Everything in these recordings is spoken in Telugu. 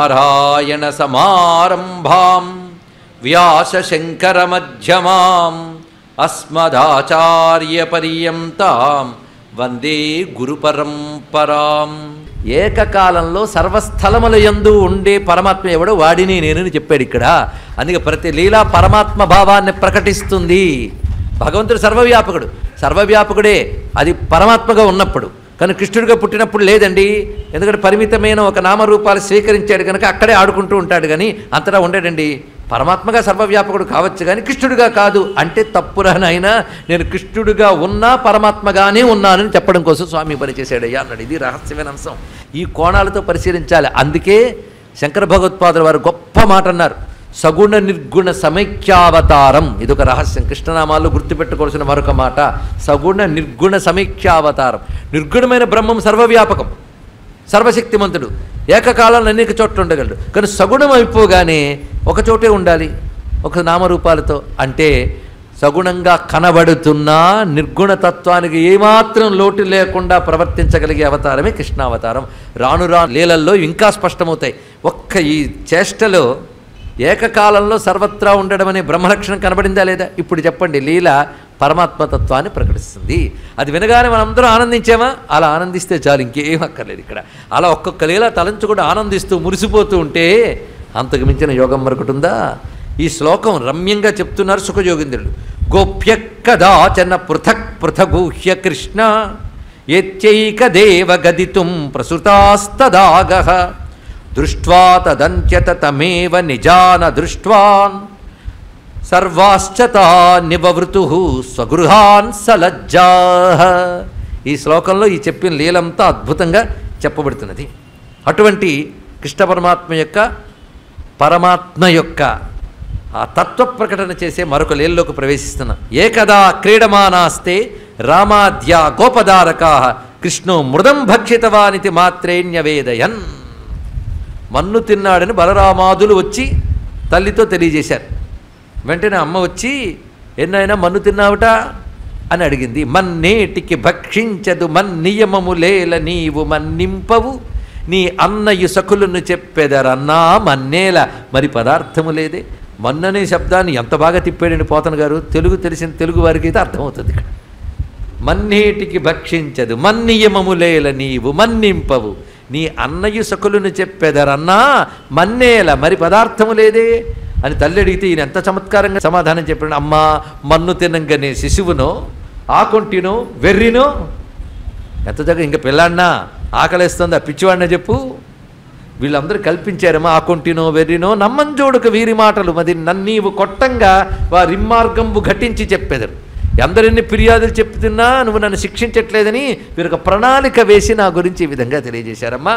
నారాయణ సమారంభాం వ్యాసశంకరమధ్యమాం అస్మదాచార్యపర్యంతాం వందే గురు పరంపరాం ఏకకాలంలో సర్వస్థలముల యందు ఉండే పరమాత్మ ఎవడో వాడిని నేనని చెప్పాడు ఇక్కడ అందుకే ప్రతి లీలా పరమాత్మ భావాన్ని ప్రకటిస్తుంది భగవంతుడు సర్వవ్యాపకుడు సర్వవ్యాపకుడే అది పరమాత్మగా ఉన్నప్పుడు కానీ కృష్ణుడిగా పుట్టినప్పుడు లేదండి ఎందుకంటే పరిమితమైన ఒక నామరూపాలు స్వీకరించాడు కనుక అక్కడే ఆడుకుంటూ ఉంటాడు కానీ అంతటా ఉండడండి పరమాత్మగా సర్వవ్యాపకుడు కావచ్చు కానీ కృష్ణుడిగా కాదు అంటే తప్పురానైనా నేను కృష్ణుడిగా ఉన్నా పరమాత్మగానే ఉన్నానని చెప్పడం కోసం స్వామి పని చేశాడయ్యా అన్నాడు ఇది రహస్యమైన అంశం ఈ కోణాలతో పరిశీలించాలి అందుకే శంకర భగవత్పాదుల వారు గొప్ప మాట అన్నారు సగుణ నిర్గుణ సమైక్యావతారం ఇదొక రహస్యం కృష్ణనామాల్లో గుర్తుపెట్టుకోవాల్సిన మరొక మాట సగుణ నిర్గుణ సమైక్యావతారం నిర్గుణమైన బ్రహ్మం సర్వవ్యాపకం సర్వశక్తిమంతుడు ఏకకాలంలో అనేక చోట్ల ఉండగలడు కానీ సగుణం అయిపోగానే ఒక చోటే ఉండాలి ఒక నామరూపాలతో అంటే సగుణంగా కనబడుతున్నా నిర్గుణ తత్వానికి ఏమాత్రం లోటు లేకుండా ప్రవర్తించగలిగే అవతారమే కృష్ణావతారం రాను రాను లీలల్లో ఇంకా స్పష్టమవుతాయి ఒక్క ఈ చేష్టలో ఏకకాలంలో సర్వత్రా ఉండడం అనే బ్రహ్మలక్షణం కనబడిందా లేదా ఇప్పుడు చెప్పండి లీల పరమాత్మతత్వాన్ని ప్రకటిస్తుంది అది వినగానే మనందరం ఆనందించామా అలా ఆనందిస్తే చాలు ఇంకేం అక్కర్లేదు ఇక్కడ అలా ఒక్కొక్క లీల తలంచుకుంటూ ఆనందిస్తూ మురిసిపోతూ ఉంటే అంతకు మించిన యోగం మరొకటి ఉందా ఈ శ్లోకం రమ్యంగా చెప్తున్నారు సుఖయోగింద్రుడు గోప్య కదాచన పృథక్ పృథగూహ్య కృష్ణ ఎత్యైక దేవ గదితుం ప్రసుతాస్తదాగ దృష్ట్వా తదంత్యత తమేవ నిజాన దృష్ట్వాన్ సర్వాశ్చతా నివవృతు స్వగృహాన్ సలజ్జా ఈ శ్లోకంలో ఈ చెప్పిన లీలంతా అద్భుతంగా చెప్పబడుతున్నది అటువంటి కృష్ణ పరమాత్మ యొక్క పరమాత్మ యొక్క ఆ తత్వ ప్రకటన చేసే మరొక లీలలోకి ప్రవేశిస్తున్నాం ఏకదా క్రీడమానాస్తే రామాద్య గోపదారకా కృష్ణో మృదం భక్షితవానితి మాత్రేణ్యవేదయన్ మన్ను తిన్నాడని బలరామాదులు వచ్చి తల్లితో తెలియజేశారు వెంటనే అమ్మ వచ్చి ఎన్నైనా మన్ను తిన్నావుట అని అడిగింది మన్నేటికి భక్షించదు మన్నియమములేల నీవు మన్నింపవు నీ అన్నయ్య సకులను చెప్పెదరన్నా మన్నేల మరి పదార్థము లేదే మన్ననే శబ్దాన్ని ఎంత బాగా తిప్పాడండి పోతన గారు తెలుగు తెలిసిన తెలుగు వారికి అయితే అర్థమవుతుంది ఇక్కడ మన్నేటికి భక్షించదు మన్నియమములేల నీవు మన్నింపవు నీ అన్నయ్య సకులను చెప్పెదరన్నా మన్నేల మరి పదార్థము లేదే అని తల్లి అడిగితే ఈయన ఎంత చమత్కారంగా సమాధానం చెప్పాడు అమ్మా మన్ను తినంగానే శిశువునో ఆకొంటినో వెర్రినో ఎంత దగ్గర ఇంకా పిల్లాడినా ఆకలేస్తుందా పిచ్చివాడినా చెప్పు వీళ్ళందరూ కల్పించారమ్మా ఆకొంటినో వెర్రినో నమ్మంజోడుక వీరి మాటలు మరి నన్నీవు కొట్టంగా వారిమ్మార్గంబు ఘటించి చెప్పెదరు ఎందరెన్ని ఫిర్యాదులు చెప్తున్నా నువ్వు నన్ను శిక్షించట్లేదని వీరు ఒక ప్రణాళిక వేసి నా గురించి ఈ విధంగా తెలియజేశారమ్మా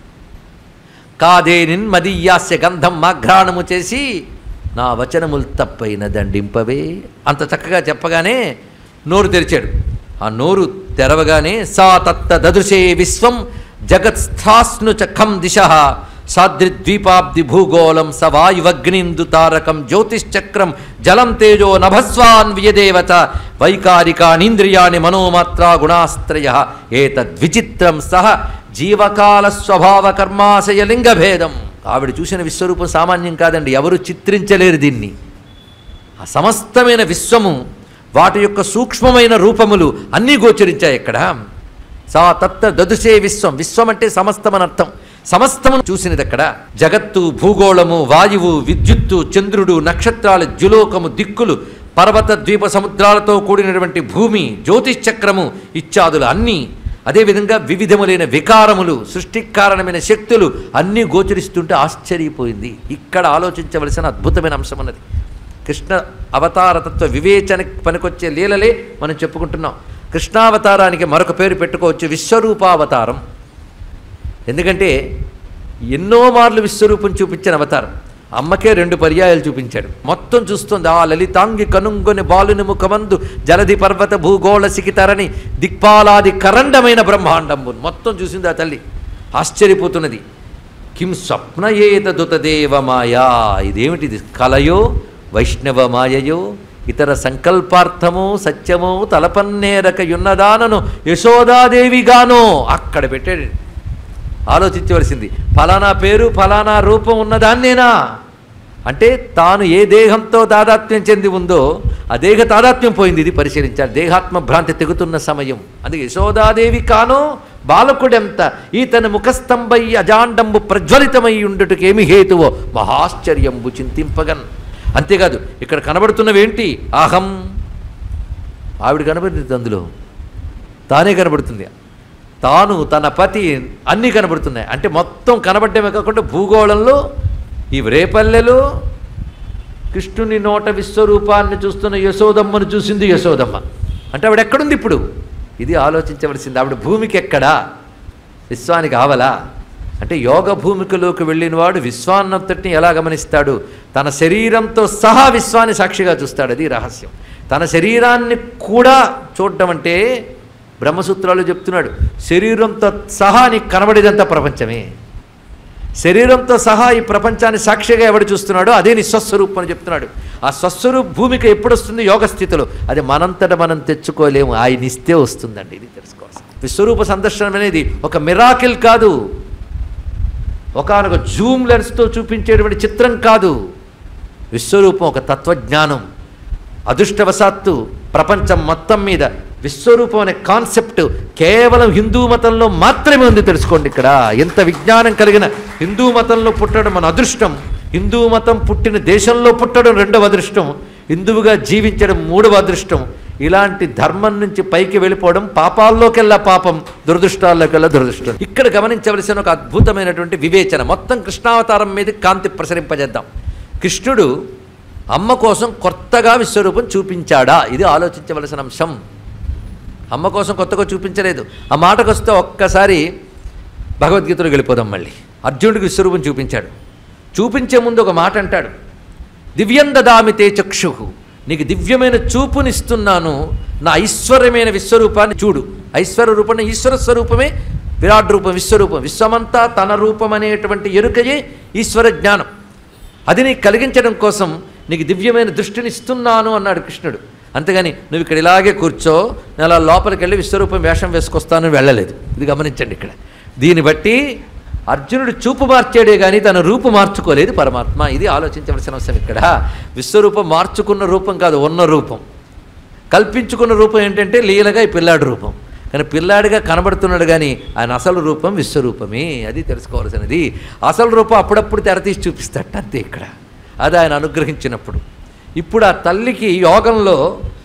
కాదేనిన్ మదీయాస్య గంధం మాఘ్రాణము చేసి నా వచనములు తప్పైన దండింపవే అంత చక్కగా చెప్పగానే నోరు తెరిచాడు ఆ నోరు తెరవగానే సా తత్త దదృశే విశ్వం జగత్స్థాస్ను చఖం దిశ సాద్రిద్వీపాబ్ది భూగోళం స వాయువగ్నిందు తారకం జ్యోతిశ్చక్రం జలం తేజో నభస్వాన్ వియదేవత వైకారికానీంద్రియాణి మనోమాత్రా గుణాస్త్రయ ఏతద్విచిత్రం సహ జీవకాల స్వభావ కర్మాశయ లింగభేదం ఆవిడ చూసిన విశ్వరూపం సామాన్యం కాదండి ఎవరు చిత్రించలేరు దీన్ని ఆ సమస్తమైన విశ్వము వాటి యొక్క సూక్ష్మమైన రూపములు అన్నీ గోచరించాయి ఇక్కడ సా తత్త దదుసే విశ్వం విశ్వం అంటే సమస్తమని అర్థం సమస్తము చూసినది అక్కడ జగత్తు భూగోళము వాయువు విద్యుత్తు చంద్రుడు నక్షత్రాలు జులోకము దిక్కులు పర్వత ద్వీప సముద్రాలతో కూడినటువంటి భూమి జ్యోతిశ్చక్రము ఇత్యాదులు అన్నీ అదేవిధంగా వివిధములైన వికారములు సృష్టికి కారణమైన శక్తులు అన్నీ గోచరిస్తుంటే ఆశ్చర్యపోయింది ఇక్కడ ఆలోచించవలసిన అద్భుతమైన అంశం అన్నది కృష్ణ అవతారతత్వ వివేచనకి పనికొచ్చే లీలలే మనం చెప్పుకుంటున్నాం కృష్ణావతారానికి మరొక పేరు పెట్టుకోవచ్చు విశ్వరూపావతారం ఎందుకంటే ఎన్నో మార్లు విశ్వరూపం చూపించిన అవతారం అమ్మకే రెండు పర్యాయాలు చూపించాడు మొత్తం చూస్తుంది ఆ లలితాంగి కనుంగొని బాలుని ముఖమందు జలధి పర్వత భూగోళ సికితరని దిక్పాలాది కరండమైన బ్రహ్మాండంబు మొత్తం చూసింది ఆ తల్లి ఆశ్చర్యపోతున్నది కిం స్వప్నయేతదుతదేవ మాయా ఇదేమిటిది కలయో వైష్ణవ మాయయో ఇతర సంకల్పార్థమో సత్యమో తలపన్నేరక యున్నదానను యశోదాదేవిగానో అక్కడ పెట్టాడు ఆలోచించవలసింది ఫలానా పేరు ఫలానా రూపం ఉన్నదాన్నేనా అంటే తాను ఏ దేహంతో తాదాత్మ్యం చెంది ఉందో ఆ దేహ తాదాత్మ్యం పోయింది ఇది పరిశీలించాలి దేహాత్మ భ్రాంతి తెగుతున్న సమయం అందుకే యశోదాదేవి కానో బాలకుడెంత ఈతని ముఖస్తంభై అజాండంబు ప్రజ్వలితమై ఉండుటకేమి హేతువో మహాశ్చర్యంబు చింతింపగన్ అంతేకాదు ఇక్కడ కనబడుతున్నవేంటి అహం ఆవిడ కనబడుతుంది అందులో తానే కనబడుతుంది తాను తన పతి అన్నీ కనబడుతున్నాయి అంటే మొత్తం కనబడమే కాకుండా భూగోళంలో ఈ రేపల్లెలో కృష్ణుని నోట విశ్వరూపాన్ని చూస్తున్న యశోదమ్మను చూసింది యశోదమ్మ అంటే ఆవిడ ఎక్కడుంది ఇప్పుడు ఇది ఆలోచించవలసింది ఆవిడ భూమికి ఎక్కడా విశ్వానికి ఆవలా అంటే యోగ భూమికలోకి వెళ్ళినవాడు విశ్వాన్నంతటిని ఎలా గమనిస్తాడు తన శరీరంతో సహా విశ్వాన్ని సాక్షిగా చూస్తాడు అది రహస్యం తన శరీరాన్ని కూడా చూడటం అంటే బ్రహ్మసూత్రాలు చెప్తున్నాడు శరీరంతో సహా నీకు కనబడేదంతా ప్రపంచమే శరీరంతో సహా ఈ ప్రపంచాన్ని సాక్షిగా ఎవడు చూస్తున్నాడో అదే నీ స్వస్వరూపం అని చెప్తున్నాడు ఆ స్వస్వరూప భూమిక ఎప్పుడు వస్తుంది యోగ స్థితిలో అది మనంతట మనం తెచ్చుకోలేము ఆయన ఇస్తే వస్తుందండి ఇది తెలుసుకోవాలి విశ్వరూప సందర్శనం అనేది ఒక మిరాకిల్ కాదు ఒకనొక జూమ్ లెన్స్తో చూపించేటువంటి చిత్రం కాదు విశ్వరూపం ఒక తత్వజ్ఞానం అదృష్టవశాత్తు ప్రపంచం మొత్తం మీద విశ్వరూపం అనే కాన్సెప్ట్ కేవలం హిందూ మతంలో మాత్రమే ఉంది తెలుసుకోండి ఇక్కడ ఎంత విజ్ఞానం కలిగిన హిందూ మతంలో పుట్టడం మన అదృష్టం హిందూ మతం పుట్టిన దేశంలో పుట్టడం రెండవ అదృష్టం హిందువుగా జీవించడం మూడవ అదృష్టం ఇలాంటి ధర్మం నుంచి పైకి వెళ్ళిపోవడం పాపాల్లోకెల్లా పాపం దురదృష్టాల్లోకెల్లా దురదృష్టం ఇక్కడ గమనించవలసిన ఒక అద్భుతమైనటువంటి వివేచన మొత్తం కృష్ణావతారం మీద కాంతి ప్రసరింపజేద్దాం కృష్ణుడు అమ్మ కోసం కొత్తగా విశ్వరూపం చూపించాడా ఇది ఆలోచించవలసిన అంశం అమ్మ కోసం కొత్తగా చూపించలేదు ఆ మాటకు వస్తే ఒక్కసారి భగవద్గీతలో వెళ్ళిపోదాం మళ్ళీ అర్జునుడికి విశ్వరూపం చూపించాడు చూపించే ముందు ఒక మాట అంటాడు దివ్యం దదామి తే చక్షు నీకు దివ్యమైన చూపునిస్తున్నాను నా ఐశ్వర్యమైన విశ్వరూపాన్ని చూడు ఐశ్వర్య రూపం ఈశ్వర స్వరూపమే విరాట్ రూపం విశ్వరూపం విశ్వమంతా తన రూపం అనేటువంటి ఎరుకయే ఈశ్వర జ్ఞానం అది నీకు కలిగించడం కోసం నీకు దివ్యమైన దృష్టిని ఇస్తున్నాను అన్నాడు కృష్ణుడు అంతేగాని నువ్వు ఇక్కడ ఇలాగే కూర్చో నేను అలా లోపలికి వెళ్ళి విశ్వరూపం వేషం వేసుకొస్తాను వెళ్ళలేదు ఇది గమనించండి ఇక్కడ దీన్ని బట్టి అర్జునుడు చూపు మార్చాడే కానీ తన రూపు మార్చుకోలేదు పరమాత్మ ఇది ఆలోచించవలసిన అవసరం ఇక్కడ విశ్వరూపం మార్చుకున్న రూపం కాదు ఉన్న రూపం కల్పించుకున్న రూపం ఏంటంటే లీలగా ఈ పిల్లాడి రూపం కానీ పిల్లాడిగా కనబడుతున్నాడు కానీ ఆయన అసలు రూపం విశ్వరూపమే అది తెలుసుకోవాల్సినది అసలు రూపం అప్పుడప్పుడు తెరతీసి చూపిస్తాట అంతే ఇక్కడ అది ఆయన అనుగ్రహించినప్పుడు ఇప్పుడు ఆ తల్లికి యోగంలో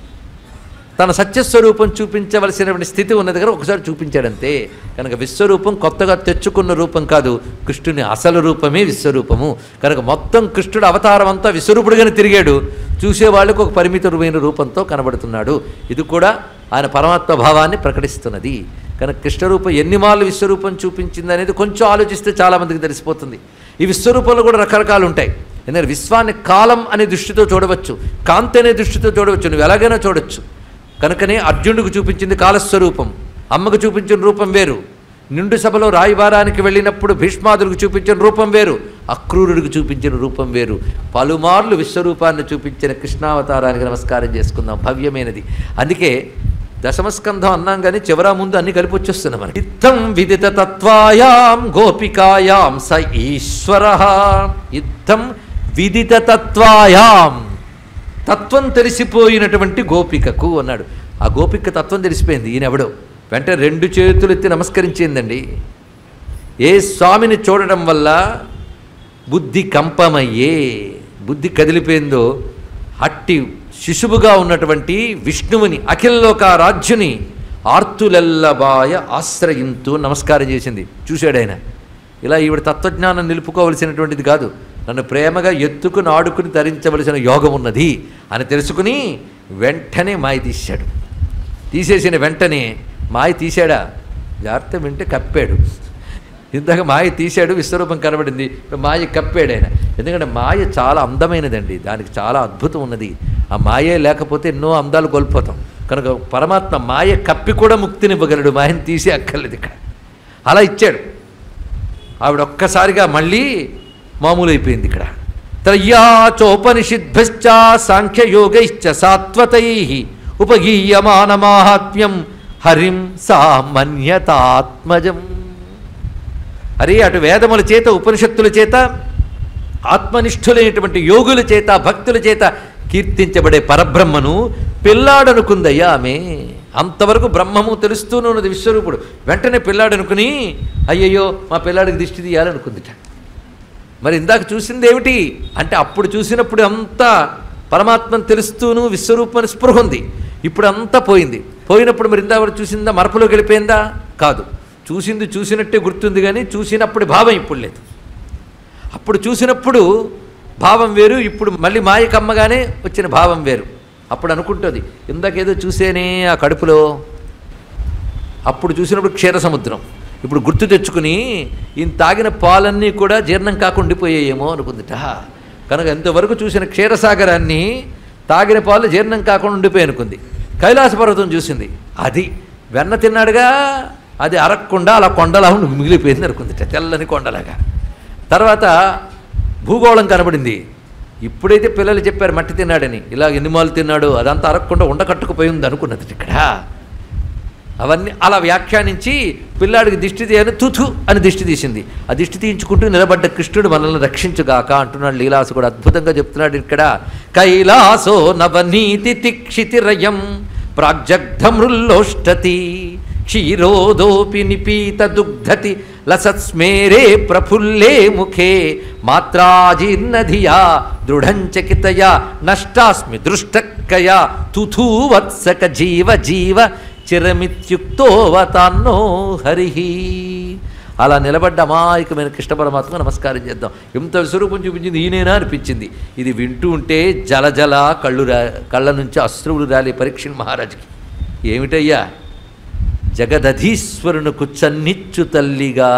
తన సత్యస్వరూపం చూపించవలసినటువంటి స్థితి ఉన్న దగ్గర ఒకసారి చూపించాడంతే కనుక విశ్వరూపం కొత్తగా తెచ్చుకున్న రూపం కాదు కృష్ణుని అసలు రూపమే విశ్వరూపము కనుక మొత్తం కృష్ణుడు అవతారం అంతా విశ్వరూపుడుగానే తిరిగాడు చూసేవాళ్ళకు ఒక పరిమితమైన రూపంతో కనబడుతున్నాడు ఇది కూడా ఆయన పరమాత్మ భావాన్ని ప్రకటిస్తున్నది కనుక కృష్ణరూపం ఎన్ని మార్లు విశ్వరూపం చూపించింది అనేది కొంచెం ఆలోచిస్తే చాలామందికి తెలిసిపోతుంది ఈ విశ్వరూపంలో కూడా రకరకాలు ఉంటాయి ఎందుకంటే విశ్వాన్ని కాలం అనే దృష్టితో చూడవచ్చు కాంతి అనే దృష్టితో చూడవచ్చు నువ్వు ఎలాగైనా చూడొచ్చు కనుకనే అర్జునుడికి చూపించింది కాలస్వరూపం అమ్మకు చూపించిన రూపం వేరు నిండు సభలో రాయివారానికి వెళ్ళినప్పుడు భీష్మాదులకు చూపించిన రూపం వేరు అక్రూరుడికి చూపించిన రూపం వేరు పలుమార్లు విశ్వరూపాన్ని చూపించిన కృష్ణావతారానికి నమస్కారం చేసుకుందాం భవ్యమైనది అందుకే దశమస్కంధం అన్నాం కానీ చివర ముందు అన్ని కలిపి వచ్చేస్తున్నాం మనకి ఇత్తం విదిత తత్వాయాం గోపికాయాం స ఈశ్వర ఇత్తం విదిత తత్వాయాం తత్వం తెలిసిపోయినటువంటి గోపికకు అన్నాడు ఆ గోపిక తత్వం తెలిసిపోయింది ఈయన ఎవడో వెంటనే రెండు చేతులు ఎత్తి నమస్కరించిందండి ఏ స్వామిని చూడడం వల్ల బుద్ధి కంపమయ్యే బుద్ధి కదిలిపోయిందో అట్టి శిశువుగా ఉన్నటువంటి విష్ణువుని అఖిల్లోక రాజ్యుని ఆర్తులెల్లబాయ ఆశ్రయింతూ నమస్కారం చేసింది చూశాడు ఆయన ఇలా ఈవిడ తత్వజ్ఞానం నిలుపుకోవలసినటువంటిది కాదు నన్ను ప్రేమగా ఎత్తుకుని ఆడుకుని ధరించవలసిన యోగం ఉన్నది అని తెలుసుకుని వెంటనే మాయ తీశాడు తీసేసిన వెంటనే మాయ తీశాడా జాగ్రత్త వింటే కప్పాడు ఇందాక మాయ తీశాడు విశ్వరూపం కనబడింది ఇప్పుడు మాయ కప్పాడు ఆయన ఎందుకంటే మాయ చాలా అందమైనదండి దానికి చాలా అద్భుతం ఉన్నది ఆ మాయే లేకపోతే ఎన్నో అందాలు కోల్పోతాం కనుక పరమాత్మ మాయ కప్పి కూడా ముక్తినివ్వగలడు మాయని తీసి అక్కర్లేదు ఇక్కడ అలా ఇచ్చాడు ఆవిడ ఒక్కసారిగా మళ్ళీ మామూలు అయిపోయింది ఇక్కడ త్రయ్యా చోపనిషిద్భశ్చ సాంఖ్యయోగైశ్చ సాత్వతై ఉపగీయమాన మాహాత్మ్యం హరిం సామన్యతాత్మజం అరే అటు వేదముల చేత ఉపనిషత్తుల చేత ఆత్మనిష్ఠులైనటువంటి యోగుల చేత భక్తుల చేత కీర్తించబడే పరబ్రహ్మను పిల్లాడనుకుందయ్యా ఆమె అంతవరకు బ్రహ్మము తెలుస్తూనే ఉన్నది విశ్వరూపుడు వెంటనే పిల్లాడనుకుని అయ్యయ్యో మా పిల్లాడికి దిష్టి తీయాలనుకుందిట మరి ఇందాక చూసింది ఏమిటి అంటే అప్పుడు చూసినప్పుడు అంతా పరమాత్మను తెలుస్తూను విశ్వరూపమని స్పృహ ఉంది ఇప్పుడు అంతా పోయింది పోయినప్పుడు మరి ఇందాక చూసిందా మరపులో గెలిపోయిందా కాదు చూసింది చూసినట్టే గుర్తుంది కానీ చూసినప్పుడు భావం ఇప్పుడు లేదు అప్పుడు చూసినప్పుడు భావం వేరు ఇప్పుడు మళ్ళీ మాయ కమ్మగానే వచ్చిన భావం వేరు అప్పుడు అనుకుంటుంది ఇందాకేదో చూసేనే ఆ కడుపులో అప్పుడు చూసినప్పుడు క్షీర సముద్రం ఇప్పుడు గుర్తు తెచ్చుకుని ఈయన తాగిన పాలన్నీ కూడా జీర్ణం కాకుండా ఉండిపోయాయేమో అనుకుందిట కనుక ఎంతవరకు చూసిన క్షీరసాగరాన్ని తాగిన పాలు జీర్ణం కాకుండా ఉండిపోయి అనుకుంది కైలాస పర్వతం చూసింది అది వెన్న తిన్నాడుగా అది అరక్కుండా అలా కొండలా ఉండి మిగిలిపోయింది అనుకుందిట తెల్లని కొండలాగా తర్వాత భూగోళం కనబడింది ఇప్పుడైతే పిల్లలు చెప్పారు మట్టి తిన్నాడని ఇలా ఎన్ని మాలు తిన్నాడు అదంతా అరగకుండా ఉండకట్టుకుపోయి ఉంది అనుకున్నది ఇక్కడ అవన్నీ అలా వ్యాఖ్యానించి పిల్లాడికి దిష్టి తీయని తుథు అని దిష్టి తీసింది ఆ దిష్టి తీయించుకుంటూ నిలబడ్డ కృష్ణుడు మనల్ని రక్షించుగాక అంటున్నాడు లీలాసు కూడా అద్భుతంగా చెప్తున్నాడు ఇక్కడ కైలాసో నవనీతి తిక్షితిరయం ప్రాగ్జగ్ధమృల్లోష్టతి క్షీరోదోపి నిపీత దుగ్ధతి లసత్స్మేరే ప్రఫుల్లే ముఖే మాత్రాజీర్ణధియా దృఢంచకితయా నష్టాస్మి దృష్టక్కయా తుథూ వత్సక జీవ జీవ చిరమిత్యుక్తోవతాన్నో హరి అలా నిలబడ్డ అమాయకమైన కృష్ణ పరమాత్మ నమస్కారం చేద్దాం ఎంత విశ్వరూపం చూపించింది ఈయనేనా అనిపించింది ఇది వింటూ ఉంటే జల జల కళ్ళు రా కళ్ళ నుంచి అశ్రువులు రాలి పరీక్ష మహారాజుకి ఏమిటయ్యా జగదధీశ్వరునకు చన్నిచ్చు తల్లిగా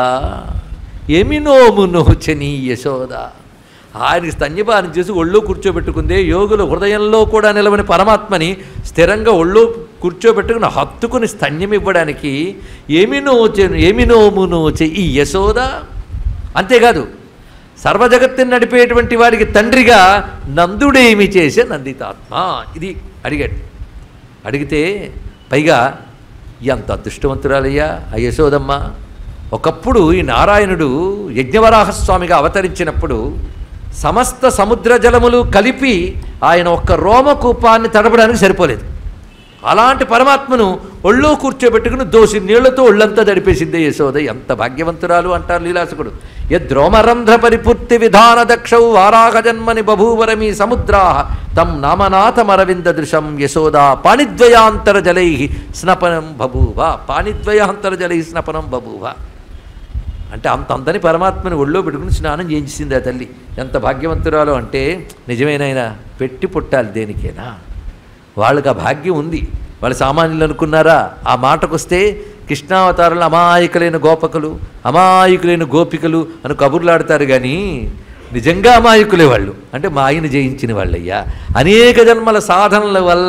ఏమి నోము నోచని యశోద ఆయనకి స్తన్యపానం చేసి ఒళ్ళో కూర్చోబెట్టుకుందే యోగుల హృదయంలో కూడా నిలవని పరమాత్మని స్థిరంగా ఒళ్ళో కూర్చోబెట్టుకుని హత్తుకుని స్తన్యం ఇవ్వడానికి ఏమి నోచెను ఏమి నోము నోచే ఈ యశోద అంతేకాదు సర్వజగత్తుని నడిపేటువంటి వాడికి తండ్రిగా నందుడేమి చేసే నందితాత్మ ఇది అడిగాడు అడిగితే పైగా ఎంత అదృష్టవంతురాలయ్యా ఆ యశోదమ్మ ఒకప్పుడు ఈ నారాయణుడు యజ్ఞవరాహస్వామిగా అవతరించినప్పుడు సమస్త సముద్ర జలములు కలిపి ఆయన ఒక్క రోమకూపాన్ని తడపడానికి సరిపోలేదు అలాంటి పరమాత్మను ఒళ్ళో కూర్చోబెట్టుకుని దోసి నీళ్లతో ఒళ్ళంతా దడిపేసిందే యశోద ఎంత భాగ్యవంతురాలు అంటారు లీలాసకుడు యద్రోమరంధ్ర పరిపూర్తి విధాన దక్షౌ వారాహ జన్మని బభూవరమీ సముద్రా తం నామనాథమరవింద దృశం యశోద పాణిద్వయాంతర జలై స్నపనం బభూవ పాణిద్వయాంతర జలై స్నపనం బభూవ అంటే అంత అంతని పరమాత్మని ఒళ్ళో పెట్టుకుని స్నానం చేయించింది ఆ తల్లి ఎంత భాగ్యవంతురాలు అంటే నిజమేనైనా పెట్టి పుట్టాలి దేనికైనా వాళ్ళకి ఆ భాగ్యం ఉంది వాళ్ళు సామాన్యులు అనుకున్నారా ఆ మాటకొస్తే కృష్ణావతారంలో అమాయకులైన గోపకులు అమాయకులైన గోపికలు అని కబుర్లాడతారు కానీ నిజంగా అమాయకులే వాళ్ళు అంటే మా ఆయన జయించిన వాళ్ళయ్యా అనేక జన్మల సాధనల వల్ల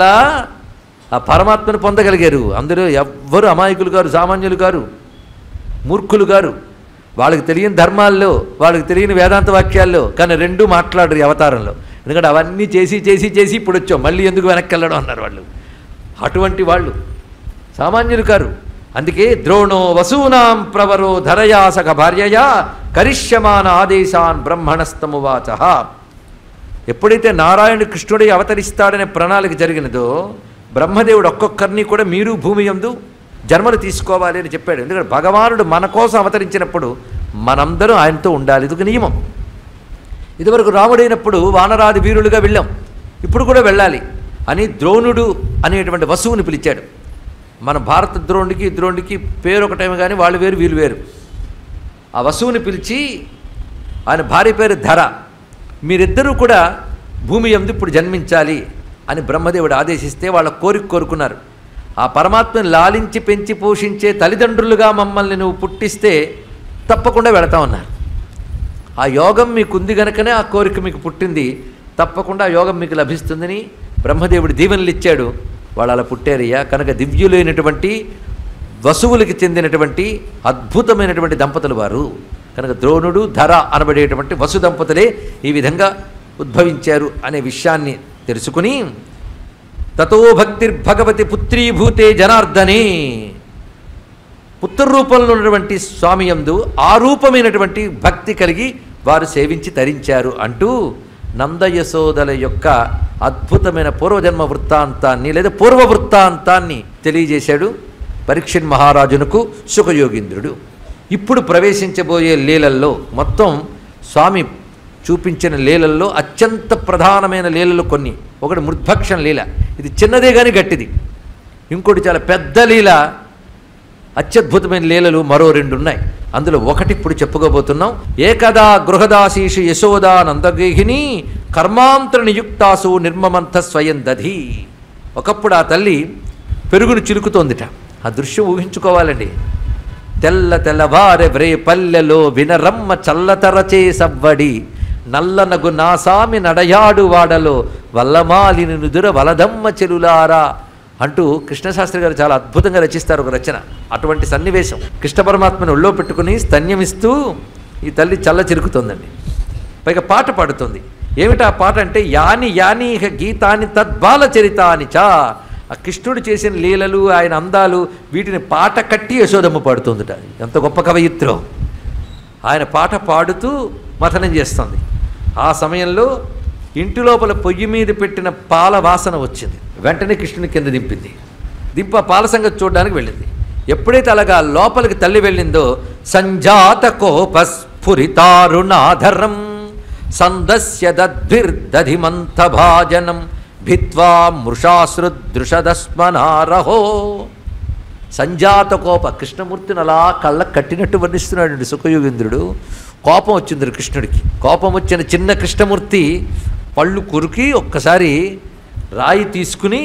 ఆ పరమాత్మను పొందగలిగారు అందరూ ఎవ్వరు అమాయకులు గారు సామాన్యులు గారు మూర్ఖులు గారు వాళ్ళకి తెలియని ధర్మాల్లో వాళ్ళకి తెలియని వేదాంత వాక్యాల్లో కానీ రెండూ మాట్లాడరు ఈ అవతారంలో ఎందుకంటే అవన్నీ చేసి చేసి చేసి ఇప్పుడు వచ్చాం మళ్ళీ ఎందుకు వెనక్కి వెళ్ళడం అన్నారు వాళ్ళు అటువంటి వాళ్ళు సామాన్యులు కారు అందుకే ద్రోణో వసూనాం ప్రవరో ధరయాసక భార్యయా కరిష్యమాన ఆదేశాన్ బ్రహ్మణస్తమువాచ ఎప్పుడైతే నారాయణుడు కృష్ణుడే అవతరిస్తాడనే ప్రణాళిక జరిగినదో బ్రహ్మదేవుడు ఒక్కొక్కరిని కూడా మీరు భూమి యందు జన్మలు తీసుకోవాలి అని చెప్పాడు ఎందుకంటే భగవానుడు మన కోసం అవతరించినప్పుడు మనందరం ఆయనతో ఉండాలి ఇది ఒక నియమం ఇదివరకు రాముడైనప్పుడు వానరాది వీరులుగా వెళ్ళాం ఇప్పుడు కూడా వెళ్ళాలి అని ద్రోణుడు అనేటువంటి వసువుని పిలిచాడు మన భారత ద్రోణుడికి ఈ ద్రోణుడికి పేరు ఒకటేమో కానీ వాళ్ళు వేరు వీళ్ళు వేరు ఆ వసువుని పిలిచి ఆయన భార్య పేరు ధర మీరిద్దరూ కూడా భూమి ఎందు ఇప్పుడు జన్మించాలి అని బ్రహ్మదేవుడు ఆదేశిస్తే వాళ్ళ కోరిక కోరుకున్నారు ఆ పరమాత్మని లాలించి పెంచి పోషించే తల్లిదండ్రులుగా మమ్మల్ని నువ్వు పుట్టిస్తే తప్పకుండా వెళతా ఉన్నారు ఆ యోగం మీకుంది గనుకనే ఆ కోరిక మీకు పుట్టింది తప్పకుండా ఆ యోగం మీకు లభిస్తుందని బ్రహ్మదేవుడు దీవెనలు ఇచ్చాడు వాళ్ళు అలా పుట్టారయ్యా కనుక దివ్యులైనటువంటి వసువులకి చెందినటువంటి అద్భుతమైనటువంటి దంపతులు వారు కనుక ద్రోణుడు ధర అనబడేటువంటి వసు దంపతులే ఈ విధంగా ఉద్భవించారు అనే విషయాన్ని తెలుసుకుని తతో భక్తిర్భగవతి పుత్రీభూతే జనార్దనే ఉత్తర రూపంలో ఉన్నటువంటి స్వామి యందు ఆ రూపమైనటువంటి భక్తి కలిగి వారు సేవించి తరించారు అంటూ నందయశోదల యొక్క అద్భుతమైన పూర్వజన్మ వృత్తాంతాన్ని లేదా పూర్వ వృత్తాంతాన్ని తెలియజేశాడు పరీక్షణ్ మహారాజునకు సుఖయోగీంద్రుడు ఇప్పుడు ప్రవేశించబోయే లీలల్లో మొత్తం స్వామి చూపించిన లీలల్లో అత్యంత ప్రధానమైన లీలలు కొన్ని ఒకటి మృద్భక్షణ లీల ఇది చిన్నదే కానీ గట్టిది ఇంకోటి చాలా పెద్ద లీల అత్యద్భుతమైన లీలలు మరో రెండు ఉన్నాయి అందులో ఒకటి ఇప్పుడు చెప్పుకోబోతున్నాం ఏకదా గృహదాశీషు యశోదా నందగేహిని కర్మాంతర నియుక్తాసు నిర్మమంత స్వయం దధి ఒకప్పుడు ఆ తల్లి పెరుగును చిలుకుతోందిట ఆ దృశ్యం ఊహించుకోవాలండి తెల్ల తెల్లవారె వ్రే పల్లెలో వినరమ్మ చల్లతరచే సవ్వడి నల్లనగు నాసామి నడయాడు వాడలో వల్లమాలిని నుదుర వలదమ్మ చెలులారా అంటూ కృష్ణశాస్త్రి గారు చాలా అద్భుతంగా రచిస్తారు ఒక రచన అటువంటి సన్నివేశం కృష్ణ పరమాత్మను ఒళ్ళో పెట్టుకుని స్తన్యమిస్తూ ఈ తల్లి చల్ల చిరుకుతోందండి పైగా పాట పాడుతుంది ఏమిటా పాట అంటే యాని యాని ఇహ గీతాని తద్బాల చరితాని చా ఆ కృష్ణుడు చేసిన లీలలు ఆయన అందాలు వీటిని పాట కట్టి యశోదమ్మ పాడుతుందిట ఎంత గొప్ప కవయిత్రం ఆయన పాట పాడుతూ మథనం చేస్తుంది ఆ సమయంలో ఇంటి లోపల పొయ్యి మీద పెట్టిన పాల వాసన వచ్చింది వెంటనే కృష్ణుని కింద దింపింది దింప పాల సంగతి చూడడానికి వెళ్ళింది ఎప్పుడైతే అలాగా లోపలికి తల్లి వెళ్ళిందో సంజాత కోపస్ఫురితారుణాధరం సందస్య దద్భిర్దధిమంత భాజనం భిత్వా మృషాశ్రుదృషదస్మనారహో సంజాత కోప కృష్ణమూర్తిని అలా కళ్ళ కట్టినట్టు వర్ణిస్తున్నాడు సుఖయోగేంద్రుడు కోపం వచ్చింది కృష్ణుడికి కోపం వచ్చిన చిన్న కృష్ణమూర్తి పళ్ళు కొరికి ఒక్కసారి రాయి తీసుకుని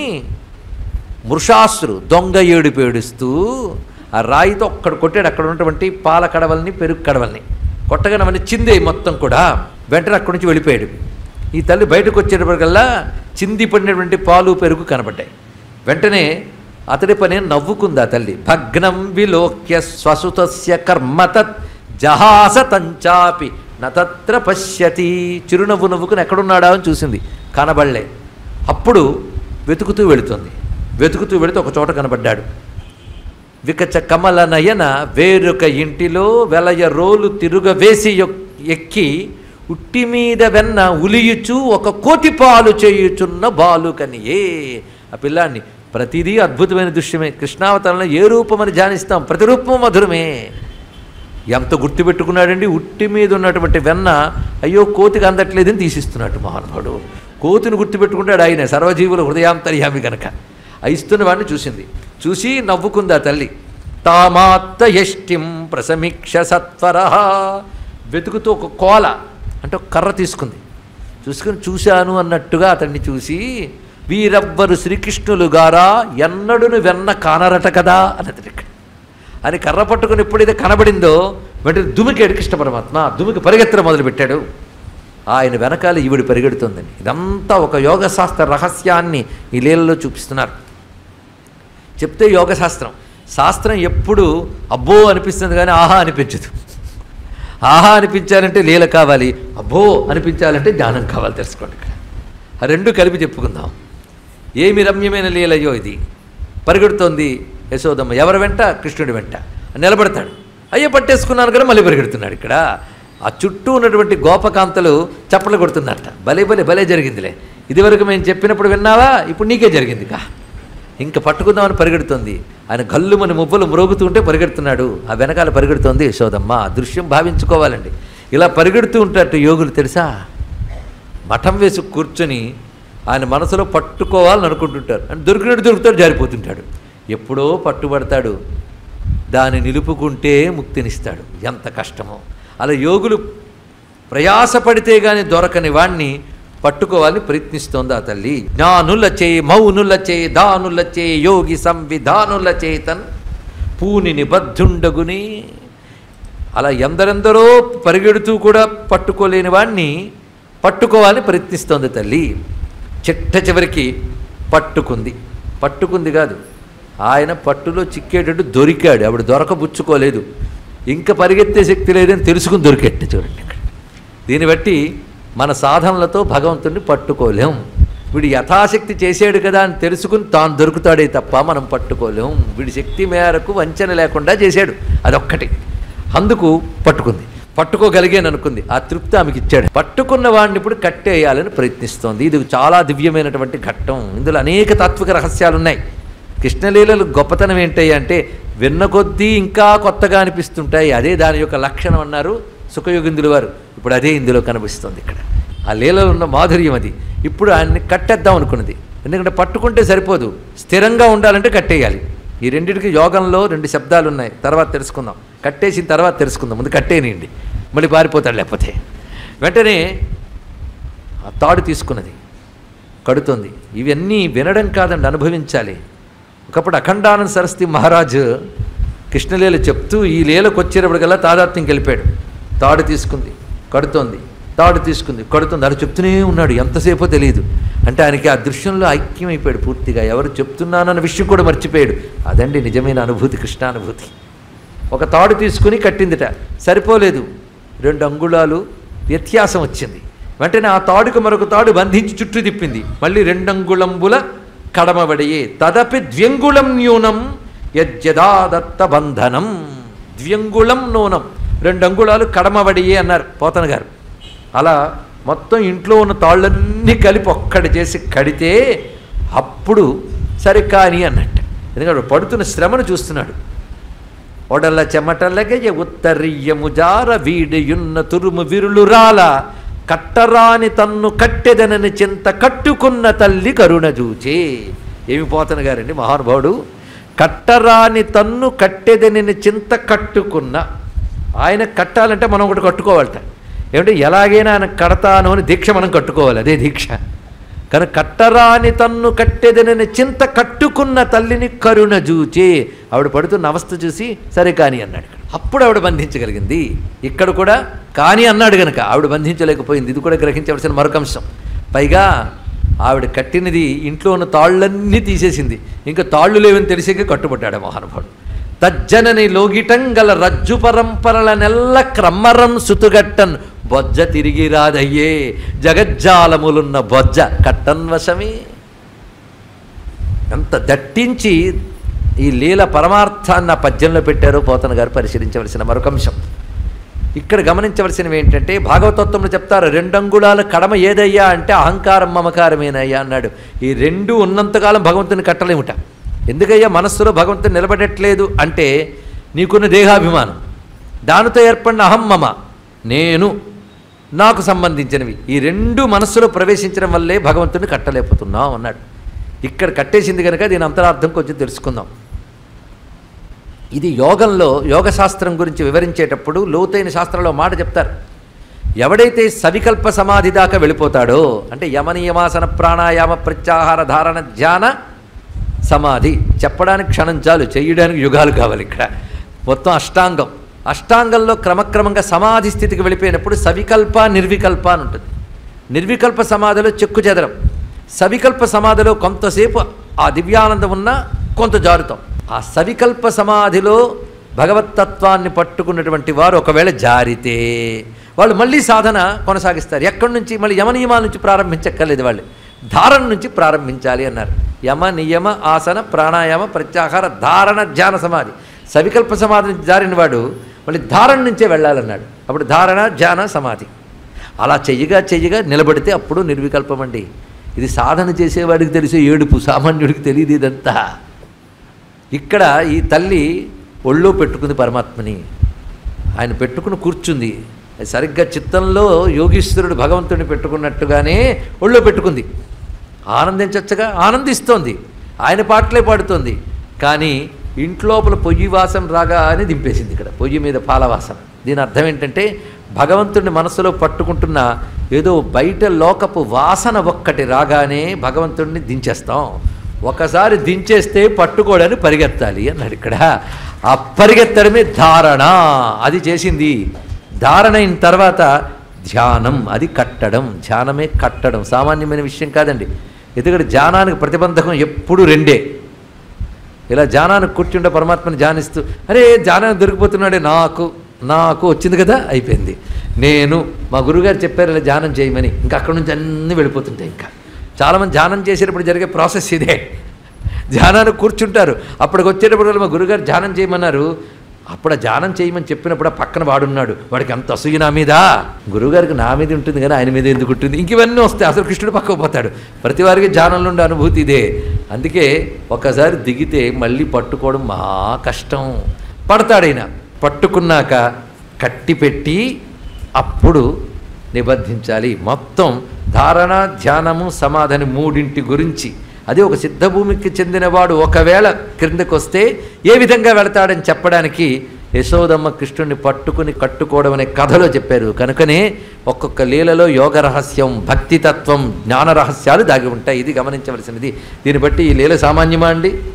మృషాశ్రు దొంగ ఏడుపు ఏడుస్తూ ఆ రాయితో ఒక్కడ కొట్టాడు అక్కడ ఉన్నటువంటి పాల కడవల్ని పెరుగు కడవల్ని కొట్టగానే అవన్నీ చిందే మొత్తం కూడా వెంటనే అక్కడి నుంచి వెళ్ళిపోయాడు ఈ తల్లి బయటకు వచ్చేటప్పటికల్లా చింది పడినటువంటి పాలు పెరుగు కనబడ్డాయి వెంటనే అతడి పని నవ్వుకుంది ఆ తల్లి భగ్నం విలోక్య స్వసుతస్య కర్మతత్ జహాస తంచాపి నతత్ర పశ్యతి చిరునవ్వు నవ్వుకుని ఎక్కడున్నాడా అని చూసింది కనబడలే అప్పుడు వెతుకుతూ వెళుతుంది వెతుకుతూ వెళితే ఒక చోట కనబడ్డాడు వికచ కమల నయన వేరొక ఇంటిలో వెలయ రోలు తిరుగ వేసి యొక్- ఎక్కి ఉట్టి మీద వెన్న ఉలియుచు ఒక కోతి పాలు చేయుచున్న బాలుకనియే ఆ పిల్లాన్ని ప్రతిదీ అద్భుతమైన దృశ్యమే కృష్ణావతారంలో ఏ రూపమని ధ్యానిస్తాం ప్రతి రూపం మధురమే ఎంత గుర్తుపెట్టుకున్నాడండి ఉట్టి మీద ఉన్నటువంటి వెన్న అయ్యో కోతికి అందట్లేదని తీసిస్తున్నాడు మహానుభావుడు కోతిని గుర్తుపెట్టుకుంటాడు ఆయన సర్వజీవుల హృదయాంతర్యామి గనక ఆ ఇస్తున్న వాడిని చూసింది చూసి నవ్వుకుంది ఆ తల్లి తామాత్త యష్టిం ప్రసమీక్ష సత్వర వెతుకుతూ ఒక కోల అంటే ఒక కర్ర తీసుకుంది చూసుకుని చూశాను అన్నట్టుగా అతన్ని చూసి వీరవ్వరు శ్రీకృష్ణులు గారా ఎన్నడును వెన్న కానరట కదా అన్నది ఇక్కడ అని కర్ర పట్టుకుని ఎప్పుడైతే కనబడిందో వెంటనే దుమికాడు కృష్ణ పరమాత్మ దుమికి పరిగెత్తడం మొదలుపెట్టాడు ఆయన వెనకాల ఈవిడ పరిగెడుతుందండి ఇదంతా ఒక యోగ శాస్త్ర రహస్యాన్ని ఈ లీలలో చూపిస్తున్నారు చెప్తే యోగ శాస్త్రం శాస్త్రం ఎప్పుడు అబ్బో అనిపిస్తుంది కానీ ఆహా అనిపించదు ఆహా అనిపించాలంటే లీల కావాలి అబ్బో అనిపించాలంటే జ్ఞానం కావాలి తెలుసుకోండి ఇక్కడ ఆ రెండు కలిపి చెప్పుకుందాం ఏమి రమ్యమైన లీలయ్యో ఇది పరిగెడుతోంది యశోదమ్మ ఎవరి వెంట కృష్ణుడి వెంట నిలబడతాడు అయ్యో పట్టేసుకున్నాను కదా మళ్ళీ పరిగెడుతున్నాడు ఇక్కడ ఆ చుట్టూ ఉన్నటువంటి గోపకాంతలు చప్పట్లు కొడుతున్నట్ట భలే భలే భలే జరిగిందిలే ఇదివరకు మేము చెప్పినప్పుడు విన్నావా ఇప్పుడు నీకే జరిగింది కా ఇంకా పట్టుకుందామని పరిగెడుతోంది ఆయన గల్లుమని మువ్వలు మ్రోగుతుంటే పరిగెడుతున్నాడు ఆ వెనకాల పరిగెడుతోంది యశోదమ్మ ఆ దృశ్యం భావించుకోవాలండి ఇలా పరిగెడుతూ ఉంటారట యోగులు తెలుసా మఠం వేసి కూర్చొని ఆయన మనసులో పట్టుకోవాలని అనుకుంటుంటారు అని దొరికినట్టు దొరుకుతాడు జారిపోతుంటాడు ఎప్పుడో పట్టుబడతాడు దాన్ని నిలుపుకుంటే ముక్తినిస్తాడు ఎంత కష్టమో అలా యోగులు ప్రయాసపడితే గాని దొరకని వాణ్ణి పట్టుకోవాలని ప్రయత్నిస్తోంది ఆ తల్లి జ్ఞానులచే మౌనులచే దానులచే యోగి సంవిధానుల చేతన్ పూని నిబద్ధుండగుని అలా ఎందరెందరో పరిగెడుతూ కూడా పట్టుకోలేని వాణ్ణి పట్టుకోవాలని ప్రయత్నిస్తోంది తల్లి చిట్ట చివరికి పట్టుకుంది పట్టుకుంది కాదు ఆయన పట్టులో చిక్కేటట్టు దొరికాడు ఆవిడ దొరకబుచ్చుకోలేదు ఇంకా పరిగెత్తే శక్తి లేదని తెలుసుకుని దొరికేట్టు చూడండి ఇక్కడ దీన్ని బట్టి మన సాధనలతో భగవంతుడిని పట్టుకోలేం వీడు యథాశక్తి చేసాడు కదా అని తెలుసుకుని తాను దొరుకుతాడే తప్ప మనం పట్టుకోలేం వీడి శక్తి మేరకు వంచన లేకుండా చేశాడు అదొక్కటి అందుకు పట్టుకుంది పట్టుకోగలిగాను అనుకుంది ఆ తృప్తి ఆమెకి ఇచ్చాడు పట్టుకున్న వాడిని ఇప్పుడు కట్టేయాలని ప్రయత్నిస్తోంది ఇది చాలా దివ్యమైనటువంటి ఘట్టం ఇందులో అనేక తాత్విక రహస్యాలు ఉన్నాయి కృష్ణలీలలు గొప్పతనం ఏంటయ్యా అంటే విన్న కొద్దీ ఇంకా కొత్తగా అనిపిస్తుంటాయి అదే దాని యొక్క లక్షణం అన్నారు సుఖయోగిందుల వారు ఇప్పుడు అదే ఇందులో కనిపిస్తుంది ఇక్కడ ఆ లీలలో ఉన్న మాధుర్యం అది ఇప్పుడు ఆయన్ని కట్టేద్దాం అనుకున్నది ఎందుకంటే పట్టుకుంటే సరిపోదు స్థిరంగా ఉండాలంటే కట్టేయాలి ఈ రెండింటికి యోగంలో రెండు శబ్దాలు ఉన్నాయి తర్వాత తెలుసుకుందాం కట్టేసిన తర్వాత తెలుసుకుందాం ముందు కట్టేనియండి మళ్ళీ పారిపోతాడు లేకపోతే వెంటనే ఆ తాడు తీసుకున్నది కడుతుంది ఇవన్నీ వినడం కాదండి అనుభవించాలి ఒకప్పుడు అఖండానంద సరస్వతి మహారాజు కృష్ణలీల చెప్తూ ఈ లీలకు వచ్చేటప్పటికల్లా తాదాత్మ్యంకి వెళ్ళిపోయాడు తాడు తీసుకుంది కడుతోంది తాడు తీసుకుంది కడుతుంది అని చెప్తూనే ఉన్నాడు ఎంతసేపో తెలియదు అంటే ఆయనకి ఆ దృశ్యంలో ఐక్యమైపోయాడు పూర్తిగా ఎవరు చెప్తున్నానన్న విషయం కూడా మర్చిపోయాడు అదండి నిజమైన అనుభూతి కృష్ణానుభూతి ఒక తాడు తీసుకుని కట్టిందిట సరిపోలేదు రెండు అంగుళాలు వ్యత్యాసం వచ్చింది వెంటనే ఆ తాడుకు మరొక తాడు బంధించి చుట్టూ తిప్పింది మళ్ళీ రెండంగుళంబుల కడమబడియే తదపి ద్వ్యంగుళం న్యూనం యజ్జదాదత్త బంధనం ద్వ్యంగుళం నూనం రెండు అంగుళాలు కడమబడియే అన్నారు పోతన గారు అలా మొత్తం ఇంట్లో ఉన్న తాళ్ళన్నీ కలిపి ఒక్కటి చేసి కడితే అప్పుడు సరే కానీ అన్నట్టు ఎందుకంటే పడుతున్న శ్రమను చూస్తున్నాడు ఒడల చెమటలగయ ఉత్తరీయము జార వీడియున్న తురుము విరులు రాల కట్టరాని తన్ను కట్టెదనని చింత కట్టుకున్న తల్లి కరుణ చూచే ఏమి పోతన గారండి మహానుభావుడు కట్టరాని తన్ను కట్టెదనని చింత కట్టుకున్న ఆయన కట్టాలంటే మనం ఒకటి కట్టుకోవాలట ఏమంటే ఎలాగైనా ఆయన కడతాను అని దీక్ష మనం కట్టుకోవాలి అదే దీక్ష కానీ కట్టరాని తన్ను కట్టెదనని చింత కట్టుకున్న తల్లిని కరుణ చూచి ఆవిడ పడుతున్న అవస్థ చూసి సరే కాని అన్నాడు ఇక్కడ. అప్పుడు ఆవిడ బంధించగలిగింది ఇక్కడ కూడా కాని అన్నాడు గనక ఆవిడ బంధించలేకపోయింది ఇది కూడా గ్రహించవలసిన మరొక అంశం పైగా ఆవిడ కట్టినది ఇంట్లో ఉన్న తాళ్ళన్నీ తీసేసింది ఇంకా తాళ్ళు లేవని తెలిసాక కట్టుబడ్డాడు ఆ మహానుభావుడు తజ్జనని లోగిటం గల రజ్జు పరంపరల నెల్ల క్రమ్మరం సుతుగట్టన్ బొజ్జ తిరిగి రాదయ్యే జగజ్జాలములున్న బొజ్జ కట్టన్ వశమే ఎంత దట్టించి ఈ లీల పరమార్థాన్ని ఆ పద్యంలో పెట్టారో పోతన గారు పరిశీలించవలసిన మరొక అంశం ఇక్కడ గమనించవలసినవి ఏంటంటే భాగవతత్వంలో చెప్తారు రెండంగుళాల కడమ ఏదయ్యా అంటే అహంకారం మమకారమేనయ్యా అన్నాడు ఈ రెండు ఉన్నంతకాలం భగవంతుని కట్టలేముట ఎందుకయ్యా మనస్సులో భగవంతుని నిలబడట్లేదు అంటే నీకున్న దేహాభిమానం దానితో ఏర్పడిన అహం మమ నేను నాకు సంబంధించినవి ఈ రెండు మనస్సులో ప్రవేశించడం వల్లే భగవంతుని కట్టలేకపోతున్నాం అన్నాడు ఇక్కడ కట్టేసింది కనుక దీని అంతరార్థం కొంచెం తెలుసుకుందాం ఇది యోగంలో యోగశాస్త్రం గురించి వివరించేటప్పుడు లోతైన శాస్త్రంలో మాట చెప్తారు ఎవడైతే సవికల్ప సమాధి దాకా వెళ్ళిపోతాడో అంటే యమనియమాసన ప్రాణాయామ ప్రత్యాహార ధారణ ధ్యాన సమాధి చెప్పడానికి క్షణం చాలు చేయడానికి యుగాలు కావాలి ఇక్కడ మొత్తం అష్టాంగం అష్టాంగంలో క్రమక్రమంగా సమాధి స్థితికి వెళ్ళిపోయినప్పుడు సవికల్ప నిర్వికల్ప అని ఉంటుంది నిర్వికల్ప సమాధిలో చెక్కు చెదరం సవికల్ప సమాధిలో కొంతసేపు ఆ దివ్యానందం ఉన్నా కొంత జారుతాం ఆ సవికల్ప సమాధిలో భగవత్తత్వాన్ని పట్టుకున్నటువంటి వారు ఒకవేళ జారితే వాళ్ళు మళ్ళీ సాధన కొనసాగిస్తారు ఎక్కడి నుంచి మళ్ళీ యమ నియమాల నుంచి ప్రారంభించక్కర్లేదు వాళ్ళు ధారణ నుంచి ప్రారంభించాలి అన్నారు యమ నియమ ఆసన ప్రాణాయామ ప్రత్యాహార ధారణ ధ్యాన సమాధి సవికల్ప సమాధి నుంచి జారిన వాడు మళ్ళీ ధారణ నుంచే వెళ్ళాలన్నాడు అప్పుడు ధారణ ధ్యాన సమాధి అలా చెయ్యగా చెయ్యగా నిలబడితే అప్పుడు నిర్వికల్పం అండి ఇది సాధన చేసేవాడికి తెలిసే ఏడుపు సామాన్యుడికి తెలియదు ఇదంతా ఇక్కడ ఈ తల్లి ఒళ్ళో పెట్టుకుంది పరమాత్మని ఆయన పెట్టుకుని కూర్చుంది అది సరిగ్గా చిత్తంలో యోగీశ్వరుడు భగవంతుడిని పెట్టుకున్నట్టుగానే ఒళ్ళో పెట్టుకుంది ఆనందించచ్చగా ఆనందిస్తోంది ఆయన పాటలే పాడుతోంది కానీ ఇంట్లోపల పొయ్యి వాసన రాగా అని దింపేసింది ఇక్కడ పొయ్యి మీద పాల వాసన దీని అర్థం ఏంటంటే భగవంతుడిని మనసులో పట్టుకుంటున్న ఏదో బయట లోకపు వాసన ఒక్కటి రాగానే భగవంతుడిని దించేస్తాం ఒకసారి దించేస్తే పట్టుకోవడానికి పరిగెత్తాలి అన్నాడు ఇక్కడ ఆ పరిగెత్తడమే ధారణ అది చేసింది ధారణ అయిన తర్వాత ధ్యానం అది కట్టడం ధ్యానమే కట్టడం సామాన్యమైన విషయం కాదండి ఎందుకంటే ధ్యానానికి ప్రతిబంధకం ఎప్పుడు రెండే ఇలా ధ్యానానికి కూర్చుంటే పరమాత్మని ధ్యానిస్తూ అరే ధ్యానానికి దొరికిపోతున్నాడే నాకు నాకు వచ్చింది కదా అయిపోయింది నేను మా గురుగారు చెప్పారు ఇలా ధ్యానం చేయమని ఇంకా అక్కడి నుంచి అన్నీ వెళ్ళిపోతుంటాయి ఇంకా చాలామంది ధ్యానం చేసేటప్పుడు జరిగే ప్రాసెస్ ఇదే ధ్యానానికి కూర్చుంటారు అప్పటికి వచ్చేటప్పుడు మా గురుగారు ధ్యానం చేయమన్నారు అప్పుడు ఆ ధ్యానం చేయమని చెప్పినప్పుడు ఆ పక్కన వాడున్నాడు వాడికి అంత అసూయ నా మీద గురుగారికి నా మీద ఉంటుంది కానీ ఆయన మీద ఎందుకు ఉంటుంది ఇంక ఇవన్నీ వస్తాయి అసలు కృష్ణుడు పక్కకు పోతాడు ప్రతి వారికి ధ్యానంలో ఉండే అనుభూతి ఇదే అందుకే ఒకసారి దిగితే మళ్ళీ పట్టుకోవడం మహా కష్టం పడతాడైనా పట్టుకున్నాక కట్టి పెట్టి అప్పుడు నిబద్ధించాలి మొత్తం ధారణ ధ్యానము సమాధాని మూడింటి గురించి అది ఒక సిద్ధభూమికి చెందినవాడు ఒకవేళ క్రిందకు వస్తే ఏ విధంగా వెళతాడని చెప్పడానికి యశోదమ్మ కృష్ణుడిని పట్టుకుని కట్టుకోవడం అనే కథలో చెప్పారు కనుకనే ఒక్కొక్క లీలలో యోగ రహస్యం భక్తితత్వం జ్ఞాన రహస్యాలు దాగి ఉంటాయి ఇది గమనించవలసినది దీన్ని బట్టి ఈ లీల సామాన్యమా అండి